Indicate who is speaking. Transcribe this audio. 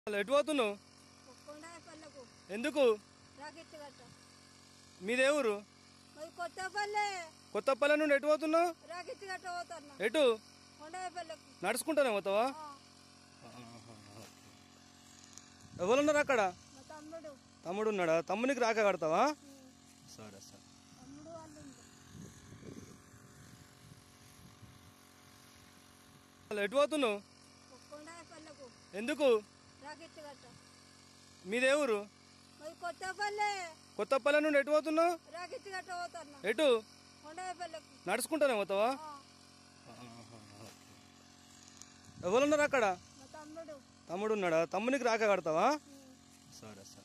Speaker 1: అసలు ఎటు పోతున్నావు
Speaker 2: కొండాయపల్లెకు
Speaker 1: ఎందుకు
Speaker 2: రాకెట్ గట్ట
Speaker 1: మీదే ఊరు
Speaker 2: మరి కొత్తపల్లె
Speaker 1: కొత్తపల్లె నుండి ఎటు పోతున్నావు
Speaker 2: రాకెట్ గట్ట పోతున్నా
Speaker 1: ఎటు
Speaker 2: కొండాయపల్లెకు
Speaker 1: నడుచుకుంటానే పోతావా
Speaker 2: ఆ,
Speaker 1: ఎవరున్నారు అక్కడ
Speaker 2: మా తమ్ముడు
Speaker 1: తమ్ముడు ఉన్నాడా తమ్మునికి రాక కడతావా
Speaker 2: ఉమ్,
Speaker 1: సరే సరే
Speaker 2: తమ్ముడు వాళ్ళు ఉంటారు.
Speaker 1: అసలు ఎటు పోతున్నావు
Speaker 2: కొండాయపల్లెకు
Speaker 1: ఎందుకు
Speaker 2: రాకెట్ గట్ట
Speaker 1: మీదే ఊరు
Speaker 2: మరి కొత్తపల్లె
Speaker 1: కొత్తపల్లె నుండి ఎటు పోతున్నావు
Speaker 2: రాకెట్ గట్ట పోతున్నా
Speaker 1: ఎటు
Speaker 2: కొండాయపల్లెకు
Speaker 1: నడుచుకుంటానే పోతావా
Speaker 2: ఆ,
Speaker 1: ఎవరున్నారు అక్కడ
Speaker 2: మా తమ్ముడు
Speaker 1: తమ్ముడు ఉన్నాడా తమ్మునికి రాక కడతావా
Speaker 2: ఉమ్.
Speaker 1: సరే సరే